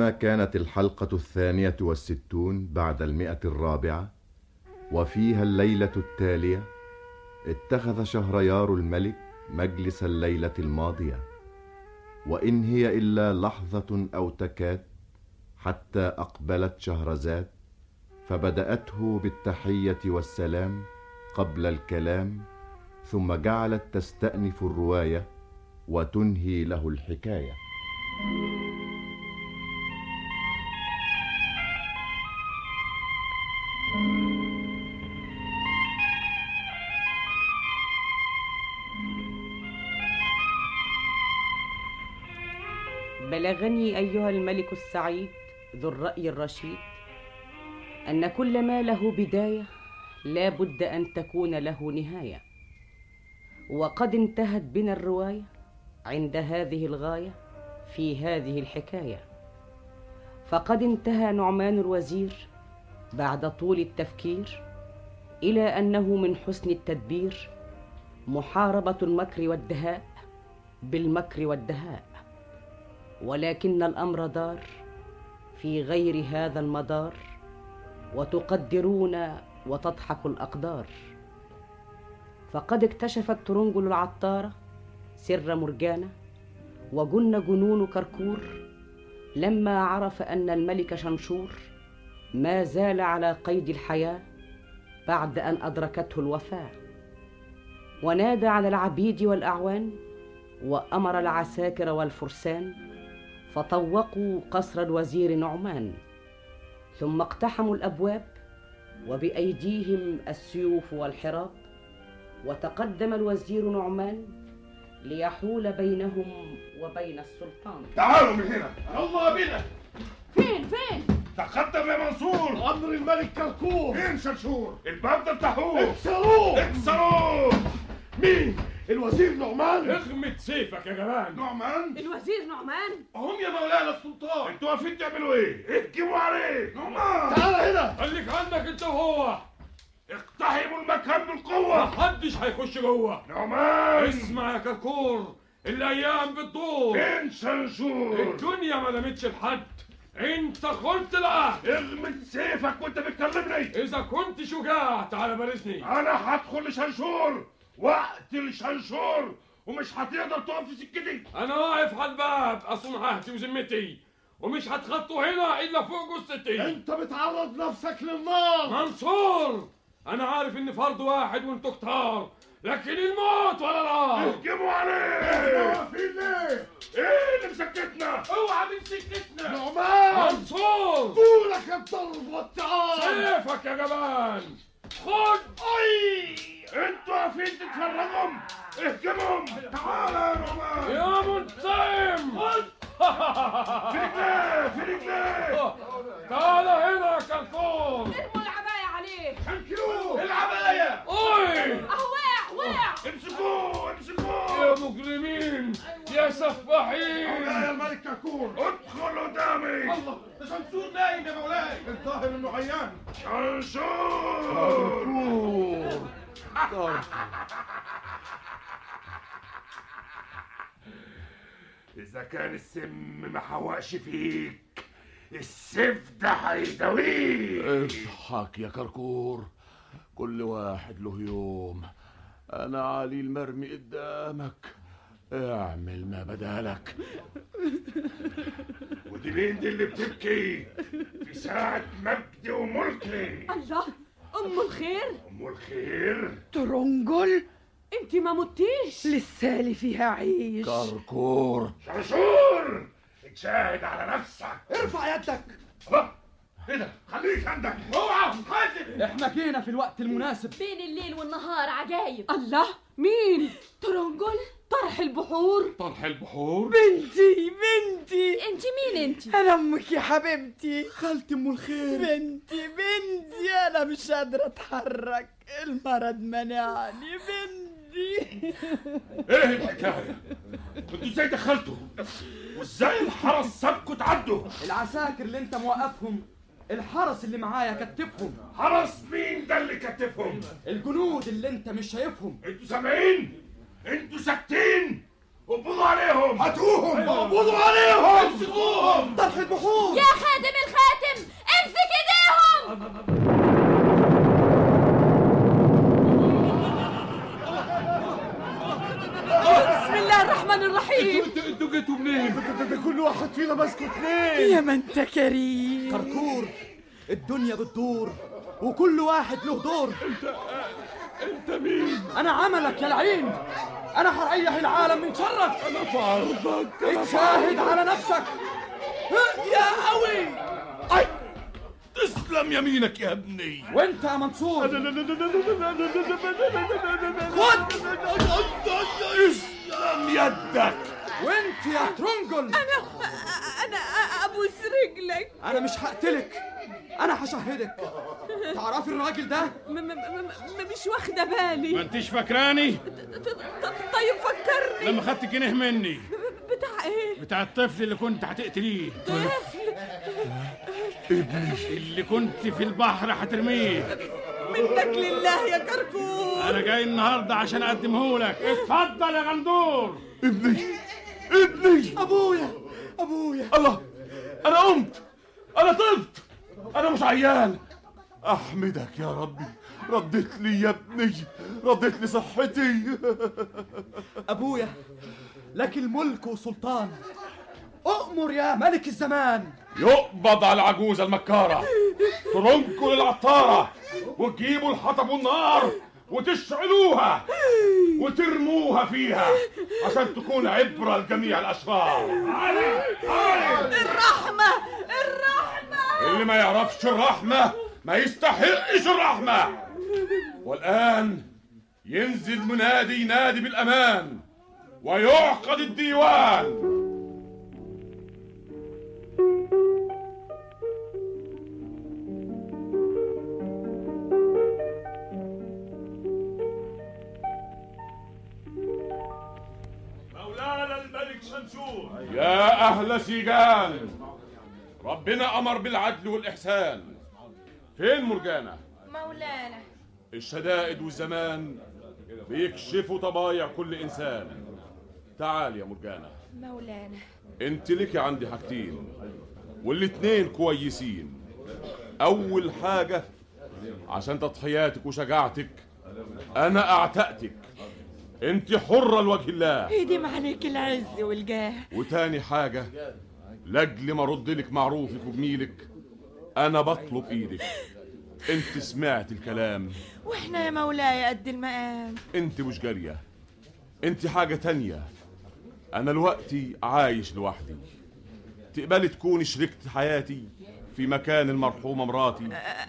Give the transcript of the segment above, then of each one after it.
وبينما كانت الحلقة الثانية والستون بعد المئة الرابعة وفيها الليلة التالية اتخذ شهريار الملك مجلس الليلة الماضية وإن هي إلا لحظة أو تكاد حتى أقبلت شهرزاد فبدأته بالتحية والسلام قبل الكلام ثم جعلت تستأنف الرواية وتنهي له الحكايه بلغني ايها الملك السعيد ذو الراي الرشيد ان كل ما له بدايه لا بد ان تكون له نهايه وقد انتهت بنا الروايه عند هذه الغايه في هذه الحكايه فقد انتهى نعمان الوزير بعد طول التفكير الى انه من حسن التدبير محاربه المكر والدهاء بالمكر والدهاء ولكن الامر دار في غير هذا المدار وتقدرون وتضحك الاقدار فقد اكتشفت ترنجل العطاره سر مرجانه وجن جنون كركور لما عرف ان الملك شنشور ما زال على قيد الحياه بعد ان ادركته الوفاه ونادى على العبيد والاعوان وامر العساكر والفرسان فطوقوا قصر الوزير نعمان ثم اقتحموا الابواب وبايديهم السيوف والحراب وتقدم الوزير نعمان ليحول بينهم وبين السلطان تعالوا من هنا الله بنا فين فين تقدم يا منصور امر الملك كركور فين شرشور الباب ده افتحوه اكسروه اكسروه مين الوزير نعمان اغمد سيفك يا جبان نعمان الوزير نعمان هم يا مولانا السلطان انتوا واقفين تعملوا ايه اهجموا عليه نعمان تعال هنا خليك عندك انت وهو اقتحموا المكان بالقوة محدش هيخش جوه نعمان اسمع يا كركور الايام بتدور فين شنشور الدنيا ما لمتش لحد انت قلت لا اغمد سيفك وانت بتكلمني اذا كنت شجاع تعالى بارزني انا هدخل لشنشور واقتل شنشور ومش هتقدر تقف في سكتي انا واقف على الباب اصون عهدي وذمتي ومش هتخطوا هنا الا فوق جثتي انت بتعرض نفسك للنار منصور انا عارف ان فرد واحد وانتوا كتار لكن الموت ولا نار اهجموا عليه واقفين ليه؟ ايه اللي مسكتنا؟ اوعى من سكتنا نعمان منصور طولك الضرب والتعار سيفك يا جبان خد اي انتوا واقفين تتفرجوا اهجمهم تعالى يا نعمان يا منتقم خد في رجليه في رجليه تعالى هنا يا كركور ارموا العباية عليه شنكلوه العباية اوي اهو وقع وقع امسكوه امسكوه يا مجرمين يا سفاحين يا الملك كركور ادخل قدامي الله ده شمسور نايم يا مولاي الظاهر انه عيان شنشور إذا كان السم ما حوقش فيك السيف ده هيداويك اضحك يا كركور كل واحد له يوم انا علي المرمي قدامك اعمل ما بدالك ودي مين دي اللي بتبكي في ساعة مجد وملكي الله ام الخير أم الخير ترنجل انت ما متيش لسالي فيها عيش كركور شرشور اتشاهد على نفسك ارفع يدك الله ايه ده خليك عندك اوعى حاسب احنا جينا في الوقت المناسب بين الليل والنهار عجايب الله مين ترنجل طرح البحور طرح البحور بنتي بنتي انت مين انت انا امك يا حبيبتي خالتي ام الخير بنتي بنتي انا مش قادره اتحرك المرض منعني بنتي ايه الحكاية انتوا ازاي دخلتوا وازاي الحرس سابكوا تعدوا العساكر اللي انت موقفهم الحرس اللي معايا كتفهم حرس مين ده اللي كتفهم الجنود اللي انت مش شايفهم انتوا سامعين انتوا ساكتين قبضوا عليهم هاتوهم اقبضوا عليهم امسكوهم طرح البحور واحد فينا ماسكه اتنين يا ما انت كريم كركور الدنيا بتدور وكل واحد له دور انت مين انا عملك يا لعين انا هريح العالم من شرك انا في عرضك أنا في اتشاهد على نفسك يا قوي أي. تسلم يمينك يا ابني وانت يا منصور خد اسلم يدك وانت يا ترنجل انا انا ابوس رجلك انا مش هقتلك انا هشهدك تعرفي الراجل ده م- م- م- م- مش واخده بالي ما انتش فاكراني ط- ط- طيب فكرني لما خدت جنيه مني بتاع ايه بتاع الطفل اللي كنت هتقتليه طفل اللي كنت في البحر هترميه منك لله يا كركور انا جاي النهارده عشان اقدمهولك اتفضل يا غندور ابني ابني ابويا ابويا الله انا قمت انا طبت انا مش عيان احمدك يا ربي رديت لي يا ابني رديت لي صحتي ابويا لك الملك وسلطان اؤمر يا ملك الزمان يقبض على العجوزة المكارة ترنكوا للعطارة وتجيبوا الحطب والنار وتشعلوها وترموها فيها عشان تكون عبرة لجميع الأشرار الرحمه الرحمه اللي ما يعرفش الرحمة ما يستحقش الرحمة والآن ينزل منادي ينادي بالأمان ويعقد الديوان مولانا الملك شمشون يا أهل سيجان ربنا أمر بالعدل والإحسان فين مرجانة؟ مولانا الشدائد والزمان بيكشفوا طبايع كل إنسان تعال يا مرجانة مولانا انت لك عندي حاجتين والاتنين كويسين أول حاجة عشان تضحياتك وشجاعتك أنا أعتقتك انت حرة لوجه الله يديم عليك العز والجاه وتاني حاجة لاجل ما ارد لك معروفك وجميلك انا بطلب ايدك انت سمعت الكلام واحنا يا مولاي قد المقام انت مش جارية انت حاجة تانية انا دلوقتي عايش لوحدي تقبلي تكوني شريكة حياتي في مكان المرحومة مراتي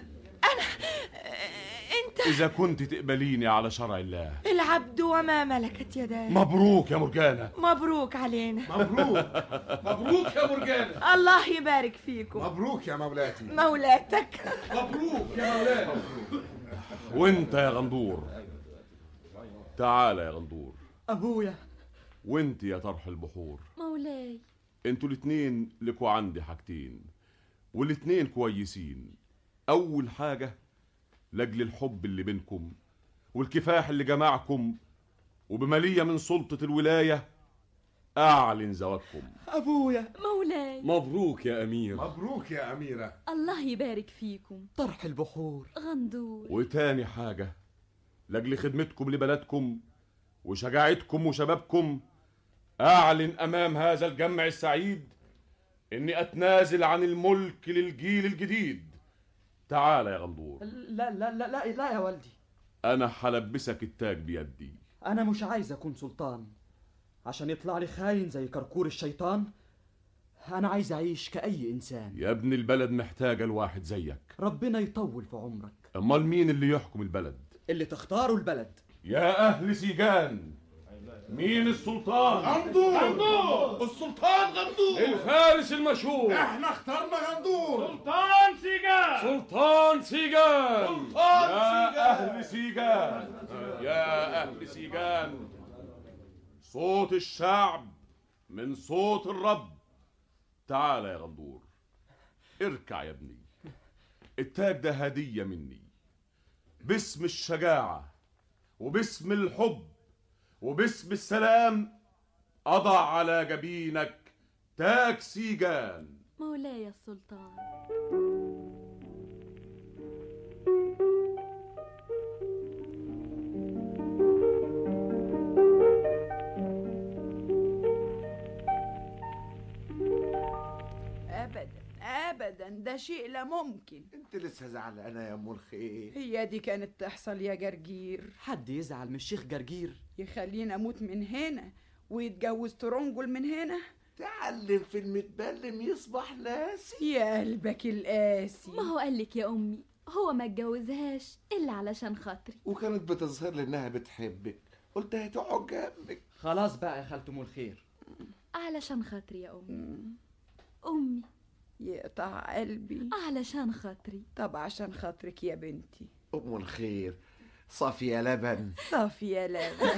انت اذا كنت تقبليني على شرع الله العبد وما ملكت يداه مبروك يا مرجانة مبروك علينا مبروك مبروك يا مرجانة الله يبارك فيكم مبروك يا مولاتي مولاتك مبروك يا مولانا وانت يا غندور تعال يا غندور ابويا وانت يا طرح البحور مولاي انتوا الاتنين لكوا عندي حاجتين والاتنين كويسين اول حاجة لاجل الحب اللي بينكم والكفاح اللي جمعكم وبمالية من سلطة الولاية اعلن زواجكم ابويا مولاي مبروك يا امير مبروك يا أميرة الله يبارك فيكم طرح البحور غندور وتاني حاجة لاجل خدمتكم لبلدكم وشجاعتكم وشبابكم اعلن امام هذا الجمع السعيد اني اتنازل عن الملك للجيل الجديد تعال يا غندور لا لا لا لا لا يا والدي انا هلبسك التاج بيدي انا مش عايز اكون سلطان عشان يطلع لي خاين زي كركور الشيطان انا عايز اعيش كاي انسان يا ابن البلد محتاجة لواحد زيك ربنا يطول في عمرك امال مين اللي يحكم البلد اللي تختاره البلد يا اهل سيجان مين السلطان غندور غندور السلطان غندور الفارس المشهور احنا اخترنا غندور سلطان سيجان سلطان سيجان يا اهل سيجان يا اهل سيجان صوت الشعب من صوت الرب تعال يا غندور اركع يا ابني التاج ده هدية مني باسم الشجاعة وباسم الحب وباسم السلام أضع على جبينك تاج سيجان مولاي السلطان ابدا ده شيء لا ممكن انت لسه زعلانه يا ام الخير هي دي كانت تحصل يا جرجير حد يزعل من الشيخ جرجير يخليني اموت من هنا ويتجوز ترنجل من هنا تعلم في المتبلم يصبح ناسي يا قلبك القاسي ما هو قالك يا أمي هو ما اتجوزهاش إلا علشان خاطري وكانت بتظهر لي انها بتحبك قلت هي تقعد جنبك خلاص بقى يا خالة ام الخير علشان خاطري يا أمي أمي يقطع قلبي علشان خاطري طب عشان خاطرك يا بنتي ام الخير صافية لبن صافي يا لبن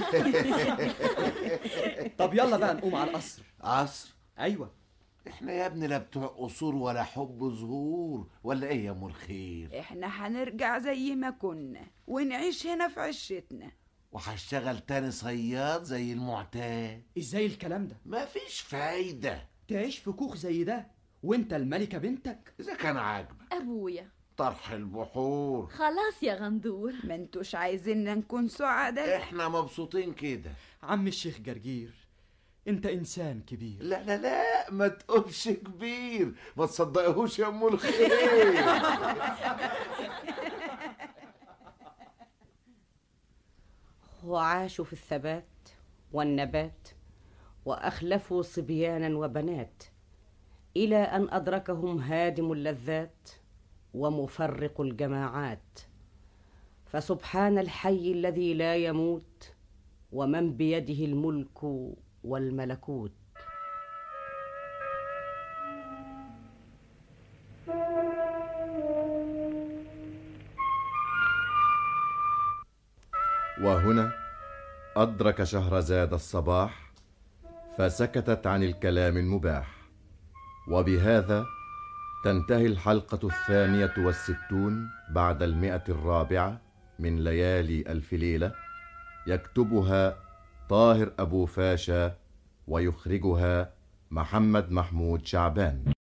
طب يلا بقى نقوم على القصر قصر ايوه احنا يا ابني لا بتوع قصور ولا حب ظهور ولا ايه يا ام الخير احنا هنرجع زي ما كنا ونعيش هنا في عشتنا وهشتغل تاني صياد زي المعتاد ازاي الكلام ده مفيش فايدة تعيش في كوخ زي ده وانت الملكة بنتك اذا كان عاجبك أبويا طرح البحور خلاص يا غندور ما انتوش عايزيننا نكون سعداء احنا مبسوطين كده عم الشيخ جرجير انت انسان كبير لا لا لا ما تقولش كبير ما تصدقهوش يا ام الخير وعاشوا في الثبات والنبات واخلفوا صبيانا وبنات الى ان ادركهم هادم اللذات ومفرق الجماعات فسبحان الحي الذي لا يموت ومن بيده الملك والملكوت وهنا أدرك شهرزاد الصباح فسكتت عن الكلام المباح وبهذا تنتهي الحلقة الثانية والستون بعد المئة الرابعة من ليالي ألف ليلة يكتبها طاهر أبو فاشا ويخرجها محمد محمود شعبان